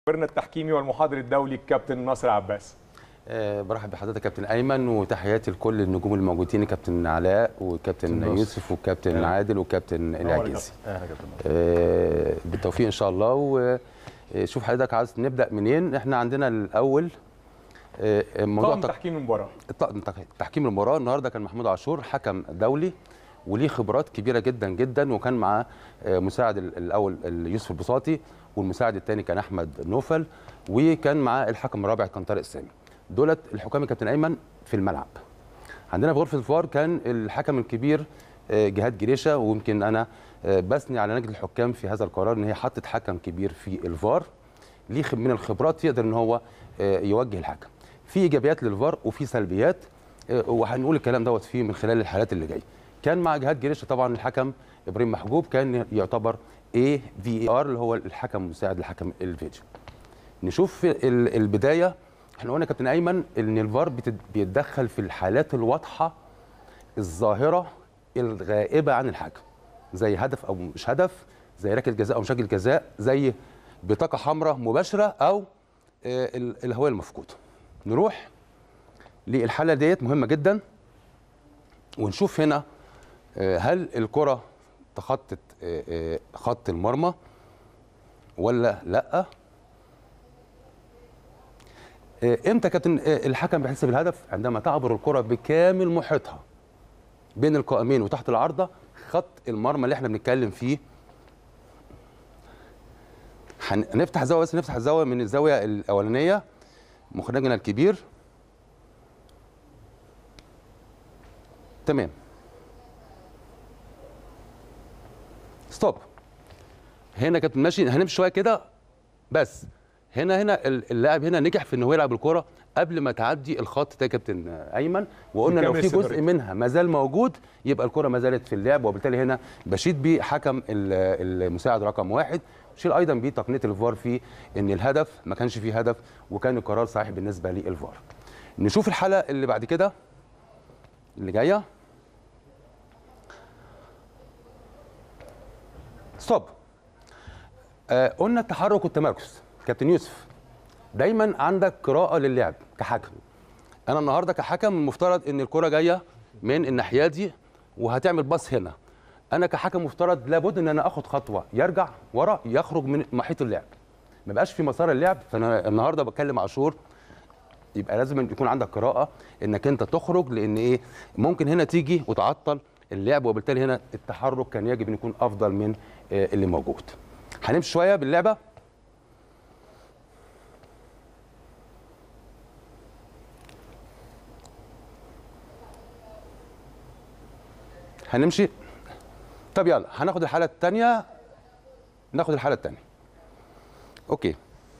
خبرنا التحكيمي والمحاضر الدولي الكابتن ناصر عباس أه برحب بحضرتك كابتن ايمن وتحياتي لكل النجوم الموجودين كابتن علاء وكابتن يوسف وكابتن عادل وكابتن العجيزي أه بالتوفيق ان شاء الله وشوف حضرتك عايز نبدا منين احنا عندنا الاول أه موضوع تحكيم المباراه تحكيم المباراه النهارده كان محمود عاشور حكم دولي وليه خبرات كبيره جدا جدا وكان معاه مساعد الاول يوسف البساطي والمساعد الثاني كان احمد نوفل وكان معاه الحكم الرابع كان طارق السامي دولت الحكام الكابتن ايمن في الملعب عندنا في غرفه الفار كان الحكم الكبير جهاد جريشه ويمكن انا بثني على لجنه الحكام في هذا القرار ان هي حطت حكم كبير في الفار ليه من الخبرات يقدر ان هو يوجه الحكم في ايجابيات للفار وفي سلبيات وهنقول الكلام دوت فيه من خلال الحالات اللي جايه كان مع جهاد جريشه طبعا الحكم ابراهيم محجوب كان يعتبر اي في ار اللي هو الحكم مساعد لحكم الفيديو نشوف البدايه احنا قلنا كابتن ايمن ان الفار بيتدخل في الحالات الواضحه الظاهره الغائبه عن الحكم زي هدف او مش هدف زي ركله جزاء او مشاكل جزاء زي بطاقه حمراء مباشره او الهويه المفقوده نروح للحاله ديت مهمه جدا ونشوف هنا هل الكره تخطت خط المرمى ولا لا امتى كابتن الحكم بيحسب الهدف عندما تعبر الكره بكامل محيطها بين القائمين وتحت العارضه خط المرمى اللي احنا بنتكلم فيه هنفتح زاويه بس نفتح الزاويه من الزاويه الاولانيه مخرجنا الكبير تمام ستوب هنا كابتن ماشي هنمشي شويه كده بس هنا هنا اللاعب هنا نجح في ان هو يلعب الكره قبل ما تعدي الخط ده كابتن ايمن وقلنا لو في جزء منها ما زال موجود يبقى الكره ما زالت في اللعب وبالتالي هنا بشيد بحكم المساعد رقم واحد شيل ايضا بتقنيه الفار في ان الهدف ما كانش فيه هدف وكان القرار صحيح بالنسبه للفار نشوف الحاله اللي بعد كده اللي جايه ستوب آه قلنا التحرك والتمركز كابتن يوسف دايما عندك قراءه للعب كحكم انا النهارده كحكم المفترض ان الكره جايه من الناحيه دي وهتعمل باص هنا انا كحكم مفترض لابد ان انا اخد خطوه يرجع ورا يخرج من محيط اللعب ما بقاش في مسار اللعب فانا النهارده بتكلم عاشور يبقى لازم يكون عندك قراءه انك انت تخرج لان ايه ممكن هنا تيجي وتعطل اللعب وبالتالي هنا التحرك كان يجب ان يكون افضل من اللي موجود هنمشي شويه باللعبه هنمشي طب يلا هناخد الحاله الثانيه ناخد الحاله الثانيه اوكي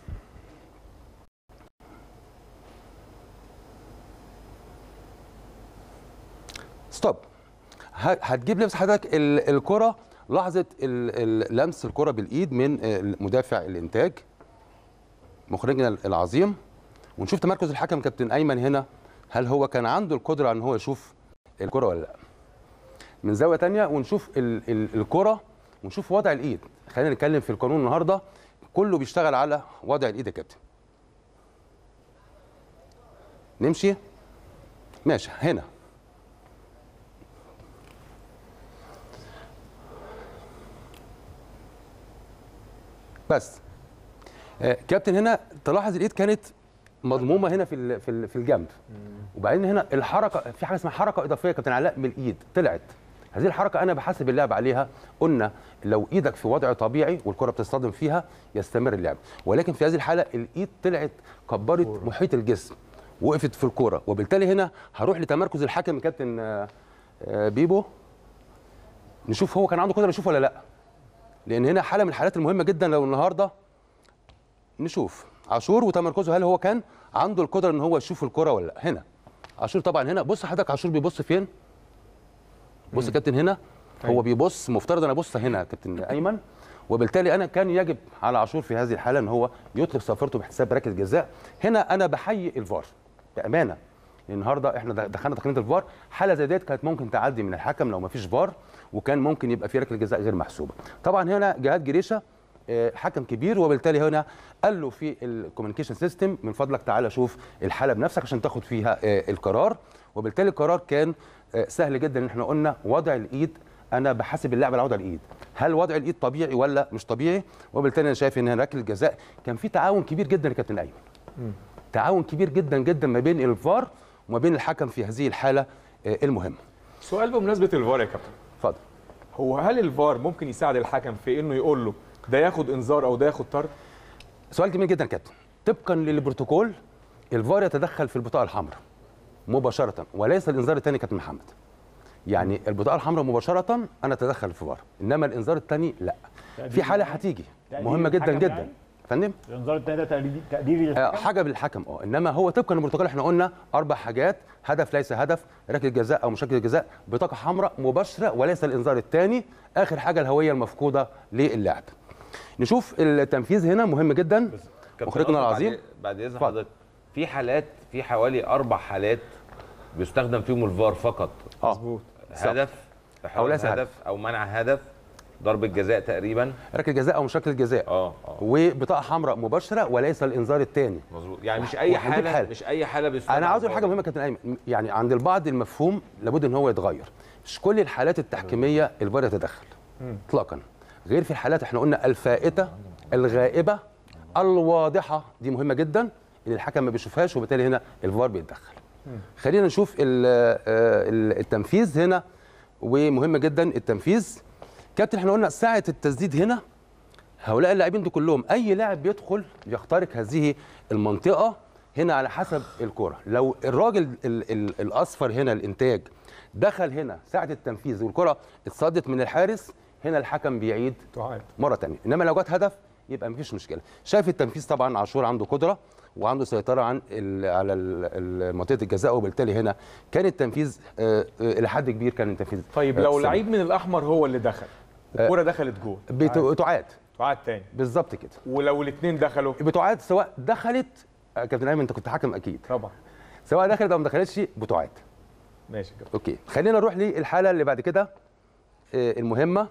ستوب هتجيب لبس حضرتك الكره لحظه لمس الكره بالايد من مدافع الانتاج مخرجنا العظيم ونشوف تمركز الحكم كابتن ايمن هنا هل هو كان عنده القدره على ان هو يشوف الكره ولا لا من زاويه ثانيه ونشوف ال ال الكره ونشوف وضع الايد خلينا نتكلم في القانون النهارده كله بيشتغل على وضع الايد يا كابتن نمشي ماشي هنا بس آه كابتن هنا تلاحظ الايد كانت مضمومه هنا في في في الجنب وبعدين هنا الحركه في حاجه اسمها حركه اضافيه كابتن علاء من الايد طلعت هذه الحركه انا بحاسب اللعب عليها قلنا لو ايدك في وضع طبيعي والكره بتصطدم فيها يستمر اللعب ولكن في هذه الحاله الايد طلعت كبرت محيط الجسم وقفت في الكوره وبالتالي هنا هروح لتمركز الحكم كابتن بيبو نشوف هو كان عنده قدره يشوف ولا لا لان هنا حاله من الحالات المهمه جدا لو النهارده نشوف عاشور وتمركزه هل هو كان عنده القدره ان هو يشوف الكره ولا لا هنا عاشور طبعا هنا بص حضرتك عاشور بيبص فين بص يا كابتن هنا هو بيبص مفترض انا ابص هنا كابتن ايمن وبالتالي انا كان يجب على عاشور في هذه الحاله ان هو يطلق صفرته باحتساب ركله جزاء هنا انا بحيي الفار بامانه النهارده احنا دخلنا تقنيه الفار حاله زي ديت كانت ممكن تعدي من الحكم لو ما فيش فار وكان ممكن يبقى في ركله جزاء غير محسوبه طبعا هنا جهاد جريشه آه، حكم كبير وبالتالي هنا قال له في الكوميونيكيشن سيستم من فضلك تعالى شوف الحاله بنفسك عشان تاخد فيها آه، القرار وبالتالي القرار كان آه، سهل جدا ان احنا قلنا وضع الايد انا بحاسب اللاعب على وضع الايد هل وضع الايد طبيعي ولا مش طبيعي وبالتالي انا شايف ان هنا ركله الجزاء كان في تعاون كبير جدا يا كابتن ايمن تعاون كبير جدا جدا ما بين الفار وما بين الحكم في هذه الحاله آه، المهمه سؤال بمناسبه الفار يا كابتن اتفضل هو هل الفار ممكن يساعد الحكم في انه يقول له ده ياخد انذار او ده ياخد طرد سؤال جميل جدا يا كابتن طبقا للبروتوكول الفار يتدخل في البطاقه الحمراء مباشره وليس الانذار الثاني كابتن محمد يعني البطاقه الحمراء مباشره انا اتدخل في الفار انما الانذار الثاني لا في حاله هتيجي تقدير مهمه جدا الحكم جدا يعني؟ فندم الانذار الثاني ده تقدير تقديري آه، للحكم حاجه بالحكم اه انما هو طبقا للبروتوكول احنا قلنا اربع حاجات هدف ليس هدف ركله جزاء او مش ركله جزاء بطاقه حمراء مباشره وليس الانذار الثاني اخر حاجه الهويه المفقوده للاعب نشوف التنفيذ هنا مهم جدا كابتن مخرجنا أشرف، العظيم بعد- بعد اذن اتفضل. حضرتك في حالات في حوالي اربع حالات بيستخدم فيهم الفار فقط اه مظبوط هدف أو تحول ليس هدف, هدف. او منع هدف ضربه جزاء تقريبا ركله جزاء او مش ركله جزاء اه اه وبطاقه حمراء مباشره وليس الانذار الثاني مظبوط يعني مش اي وهديك حاله حالة. مش اي حاله بيستخدم انا عاوز اقول حاجه الفار. مهمه يا كابتن ايمن يعني عند البعض المفهوم لابد ان هو يتغير مش كل الحالات التحكيميه الفار يتدخل اطلاقا غير في الحالات احنا قلنا الفائته الغائبه الواضحه دي مهمه جدا اللي الحكم ما بيشوفهاش وبالتالي هنا الفار بيتدخل خلينا نشوف ال- آه، ال- التنفيذ هنا ومهم جدا التنفيذ كابتن احنا قلنا ساعه التسديد هنا هؤلاء اللاعبين دول كلهم اي لاعب بيدخل يخترق هذه المنطقه هنا على حسب الكره لو الراجل ال ال الاصفر هنا الانتاج دخل هنا ساعه التنفيذ والكره اتصدت من الحارس هنا الحكم بيعيد تعاد مره ثانيه انما لو جت هدف يبقى مفيش مشكله شايف التنفيذ طبعا عاشور عنده قدره وعنده سيطره عن ال على ال- ال- منطقه الجزاء وبالتالي هنا كان التنفيذ آه، آه، الى حد كبير كان التنفيذ طيب آه، لو سليم. لعيب من الاحمر هو اللي دخل والكوره دخلت جول بت- بتعاد تعاد تاني بالظبط كده ولو الاثنين دخلوا بتعاد سواء دخلت آه، كابتن ايمن انت كنت حكم اكيد طبعا سواء دخلت او ما دخلتش بتعاد ماشي كده اوكي خلينا نروح للحاله اللي بعد كده آه، المهمه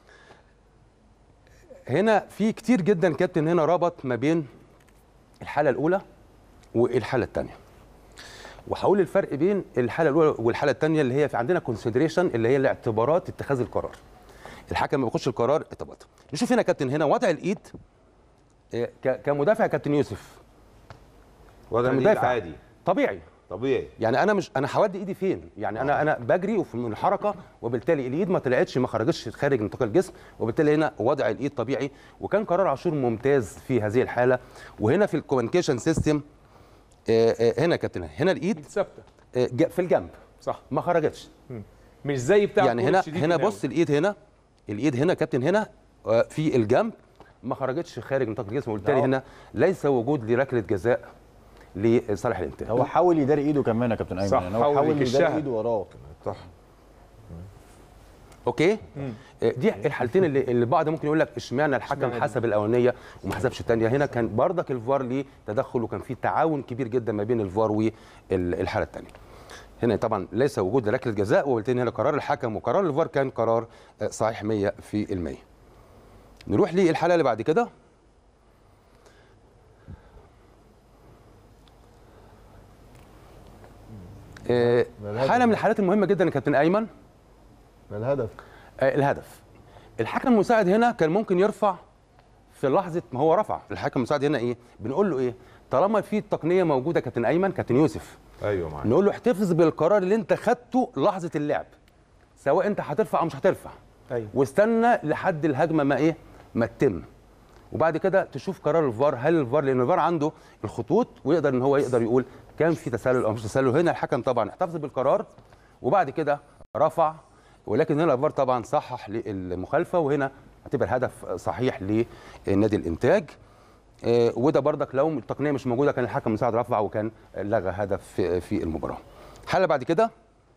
هنا في كتير جدا كابتن هنا ربط ما بين الحاله الاولى والحاله الثانيه وهقول الفرق بين الحاله الاولى والحاله الثانيه اللي هي في عندنا كونسيدريشن اللي هي الاعتبارات اتخاذ القرار الحكم ما بياخدش القرار اعتبارات نشوف هنا كابتن هنا وضع الايد آه، ك- كمدافع كابتن يوسف وضع الإيد كمدافع عادي طبيعي طبيعي يعني انا مش انا هودي ايدي فين يعني انا انا بجري وفي من الحركه وبالتالي الايد ما طلعتش ما خرجتش خارج نطاق الجسم وبالتالي هنا وضع الايد طبيعي وكان قرار عاشور ممتاز في هذه الحاله وهنا في الكوميونيكيشن سيستم هنا يا كابتن هنا الايد ثابته آه، ج- في الجنب صح ما خرجتش مش زي بتاع يعني الكورة هنا الشديد هنا الناوي. بص الايد هنا الايد هنا كابتن هنا آه، في الجنب ما خرجتش خارج نطاق الجسم وبالتالي لا. هنا ليس وجود لركله جزاء لصالح الانتاج هو حاول يداري ايده كمان يا كابتن ايمن صح، يعني هو حاول حاول يكشها. يداري ايده وراه صح اوكي آه، دي الحالتين اللي اللي البعض ممكن يقول لك اشمعنى الحكم حسب الاولانيه وما حسبش الثانيه هنا كان بردك الفار ليه تدخل وكان في تعاون كبير جدا ما بين الفار والحاله الثانيه هنا طبعا ليس وجود لركله جزاء وبالتالي هنا قرار الحكم وقرار الفار كان قرار آه، صحيح 100 في المية نروح للحاله اللي بعد كده آه، حاله من الحالات المهمه جدا يا كابتن ايمن الهدف آه، الهدف الحكم المساعد هنا كان ممكن يرفع في لحظه ما هو رفع الحكم المساعد هنا ايه بنقول له ايه طالما في التقنيه موجوده كابتن ايمن كابتن يوسف ايوه معاك نقول له احتفظ بالقرار اللي انت خدته لحظه اللعب سواء انت هترفع او مش هترفع ايوه واستنى لحد الهجمه ما ايه ما تتم وبعد كده تشوف قرار الفار هل الفار لان الفار عنده الخطوط ويقدر ان هو يقدر يقول كان في تسلل او مش تسلل هنا الحكم طبعا احتفظ بالقرار وبعد كده رفع ولكن هنا الفار طبعا صحح للمخالفه وهنا اعتبر هدف صحيح لنادي الانتاج آه، وده بردك لو التقنيه مش موجوده كان الحكم المساعد رفع وكان لغى هدف في- في المباراه حاله بعد كده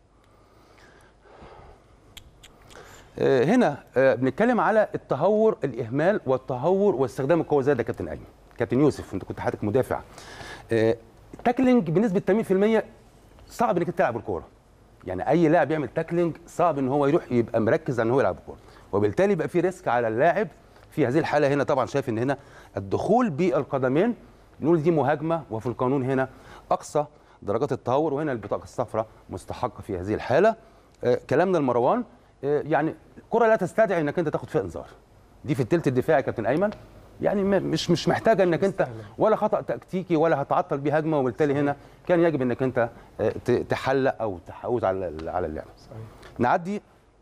آه، هنا آه، بنتكلم على التهور الاهمال والتهور واستخدام القوه زي ده يا كابتن ايمن كابتن يوسف انت كنت حضرتك مدافع آه، تاكلينج بنسبه 80% صعب انك تلعب الكوره يعني اي لاعب يعمل تاكلينج صعب ان هو يروح يبقى مركز على ان هو يلعب الكوره وبالتالي يبقى في ريسك على اللاعب في هذه الحاله هنا طبعا شايف ان هنا الدخول بالقدمين نقول دي مهاجمه وفي القانون هنا اقصى درجات التهور وهنا البطاقه الصفراء مستحقه في هذه الحاله آه كلامنا لمروان آه يعني الكره لا تستدعي انك انت تاخد فيها انذار دي في الثلث الدفاعي يا كابتن ايمن يعني م- مش مش محتاجه انك انت ولا خطا تكتيكي ولا هتعطل بيه هجمه وبالتالي هنا كان يجب انك انت آه، ت- تحلق او تحوز على ال- على اللعبه نعدي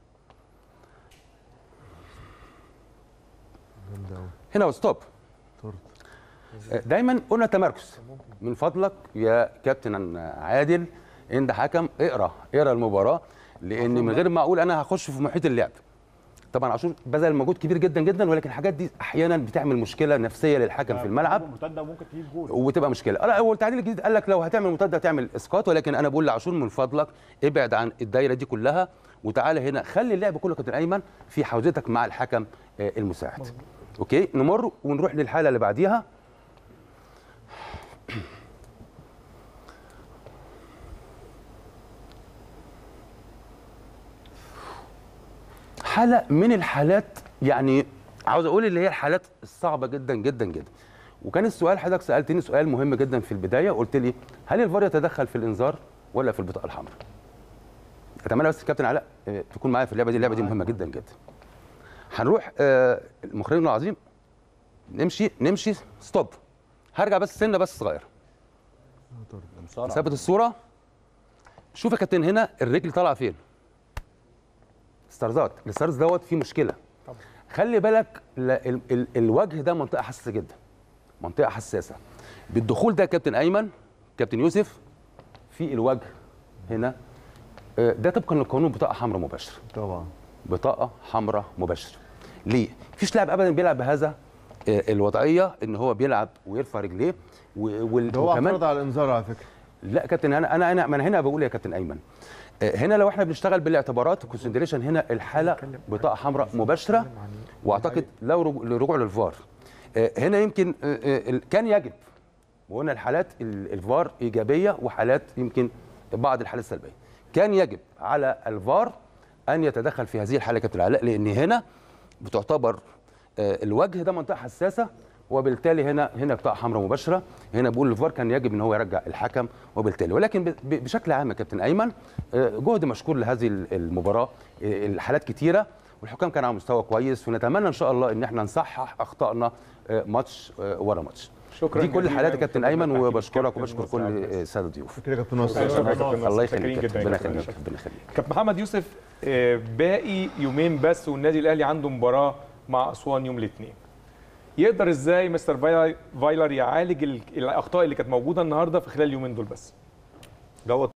هنا ستوب دايما قلنا تمركز من فضلك يا كابتن عادل انت حكم اقرا اقرا المباراه لان من غير ما اقول انا هخش في محيط اللعب طبعا عاشور بذل مجهود كبير جدا جدا ولكن الحاجات دي احيانا بتعمل مشكله نفسيه للحكم في الملعب مرتده ممكن تجيب جول وتبقى مشكله لا هو التعديل الجديد قال لك لو هتعمل مرتده تعمل اسقاط ولكن انا بقول لعاشور من فضلك ابعد عن الدايره دي كلها وتعالى هنا خلي اللعب كله كابتن ايمن في حوزتك مع الحكم آه، المساعد اوكي نمر ونروح للحاله اللي بعديها حاله من الحالات يعني عاوز اقول اللي هي الحالات الصعبه جدا جدا جدا وكان السؤال حضرتك سالتني سؤال مهم جدا في البدايه قلت لي هل الفار يتدخل في الانذار ولا في البطاقه الحمراء اتمنى بس الكابتن علاء آه، تكون معايا في اللعبه دي اللعبه دي مهمه جدا جدا هنروح آه، المخرج العظيم نمشي نمشي ستوب هرجع بس سنه بس صغيره ثبت الصوره شوف يا كابتن هنا الرجل طالعه فين ستارزات الستارز دوت فيه مشكله خلي بالك لا- ال ال الوجه ده منطقه حساسه جدا منطقه حساسه بالدخول ده يا كابتن ايمن كابتن يوسف في الوجه هنا آه، ده طبقا للقانون بطاقه حمراء مباشره طبعا بطاقه حمراء مباشره ليه مفيش لاعب ابدا بيلعب بهذا آه، الوضعيه ان هو بيلعب ويرفع رجليه و- وال- ده هو اعترض على الانذار على فكره لا كابتن انا انا انا ما انا هنا بقول يا كابتن ايمن آه، هنا لو احنا بنشتغل بالاعتبارات الكونسيدريشن هنا الحاله بطاقه حمراء مباشره واعتقد لو رجوع- لرجوع للفار آه، هنا يمكن آه، آه، ال- كان يجب وقلنا الحالات ال- الفار ايجابيه وحالات يمكن بعض الحالات سلبيه كان يجب على الفار ان يتدخل في هذه الحاله يا كابتن علاء لان هنا بتعتبر آه، الوجه ده منطقه حساسه وبالتالي هنا هنا بطاقه حمراء مباشره هنا بقول الفار كان يجب ان هو يرجع الحكم وبالتالي ولكن ب- ب- بشكل عام يا كابتن ايمن آه، جهد مشكور لهذه ال- المباراه آه، الحالات كتيره والحكام كان على مستوى كويس ونتمنى ان شاء الله ان احنا نصحح اخطائنا آه، ماتش آه، ورا ماتش شكراً دي كل جزيلاً الحالات يا كابتن شكراً ايمن لتحكيم وبشكرك الكابتن وبشكر كل مساعد. آه، الساده الضيوف كده يا كابتن ناصر شكراً يا كابتن ناصر. الله شاكرين يخليك جداً يا ربنا كابتن يخليك ناصر. ربنا يخليك كابتن محمد يوسف آه، باقي يومين بس والنادي الاهلي عنده مباراه مع اسوان يوم الاثنين يقدر ازاي مستر فايلر- فايلر يعالج ال- الاخطاء اللي كانت موجوده النهارده في خلال اليومين دول بس دوت